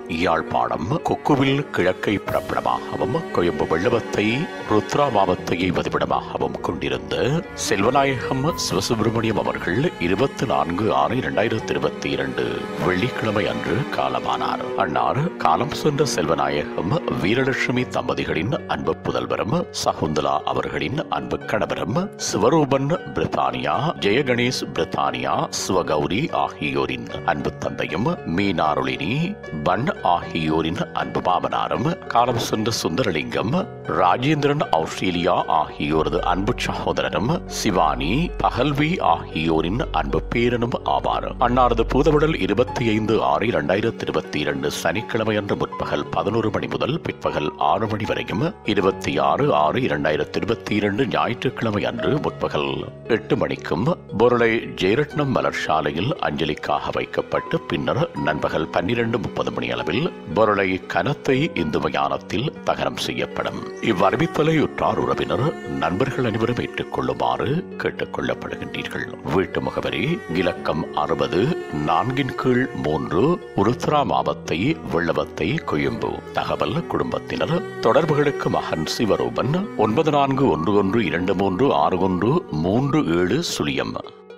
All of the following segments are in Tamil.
யாழ்ப்பாணம் கொக்குவில் கிழக்கை பிறப்பிடமாகவும் கொழும்பு வெள்ளவத்தை ருத்ரா மாவத்தையை வதிவிடமாகவும் கொண்டிருந்த செல்வநாயகம் சிவசுப்பிரமணியம் அவர்கள் இருபத்தி நான்கு ஆறு இரண்டாயிரத்தி இருபத்தி இரண்டு வெள்ளிக்கிழமை அன்று காலமானார் அன்னார் காலம் சென்ற செல்வநாயகம் வீரலட்சுமி தம்பதிகளின் அன்பு புதல்வரும் சகுந்தலா அவர்களின் அன்பு கணவரும் சிவரூபன் பிரித்தானியா ஜெயகணேஷ் பிரித்தானியா சிவகௌரி ஆகியோரின் அன்பு தந்தையும் மீனாருளினி பன் ஆகியோரின் அன்பு மாமனாரும் காலம் சென்ற சுந்தரலிங்கம் ராஜேந்திரன் ஆஸ்திரேலியா ஆகியோரது அன்பு சகோதரரும் சிவானி பகல்வி ஆகியோரின் அன்பு பேரனும் ஆவார் அன்னாரது பூதவுடல் இருபத்தி ஐந்து ஆறு இரண்டாயிரத்தி இருபத்தி இரண்டு சனிக்கிழமை அன்று முற்பகல் பதினோரு மணி முதல் பிற்பகல் ஆறு மணி வரையும் இருபத்தி ஆறு ஆறு இரண்டாயிரத்தி இருபத்தி இரண்டு ஞாயிற்றுக்கிழமை அன்று முற்பகல் எட்டு மணிக்கும் பொருளை ஜெயரட்னம் மலர் சாலையில் அஞ்சலிக்காக வைக்கப்பட்டு பின்னர் நண்பகல் பன்னிரண்டு முப்பது மணி அளவில் பொருளை கனத்தை இந்து மயானத்தில் தகனம் செய்யப்படும் இவ்வறிவிப்பலை உற்றார் உறவினர் நண்பர்கள் அனைவரும் ஏற்றுக்கொள்ளுமாறு கேட்டுக் கொள்ளப்படுகின்றீர்கள் வீட்டு முகவரி இலக்கம் அறுபது நான்கின் கீழ் மூன்று உருத்ரா மாவத்தை வெள்ளவத்தை கொழும்பு தகவல் குடும்பத்தினர் தொடர்புகளுக்கு மகன் சிவரூபன் ஒன்பது நான்கு ஒன்று ஒன்று இரண்டு மூன்று ஆறு ஒன்று மூன்று ஏழு சுழியம்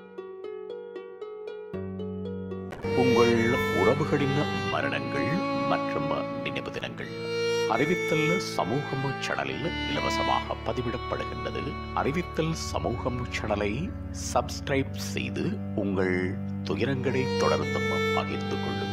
உங்கள் உறவுகளின் மரணங்கள் மற்றும் நினைவு தினங்கள் அறிவித்தல் சமூகம் சேனலில் இலவசமாக பதிவிடப்படுகின்றது அறிவித்தல் சமூகம் சேனலை சப்ஸ்கிரைப் செய்து உங்கள் துயரங்களை தொடர்ந்தும் பகிர்ந்து கொள்ளுங்கள்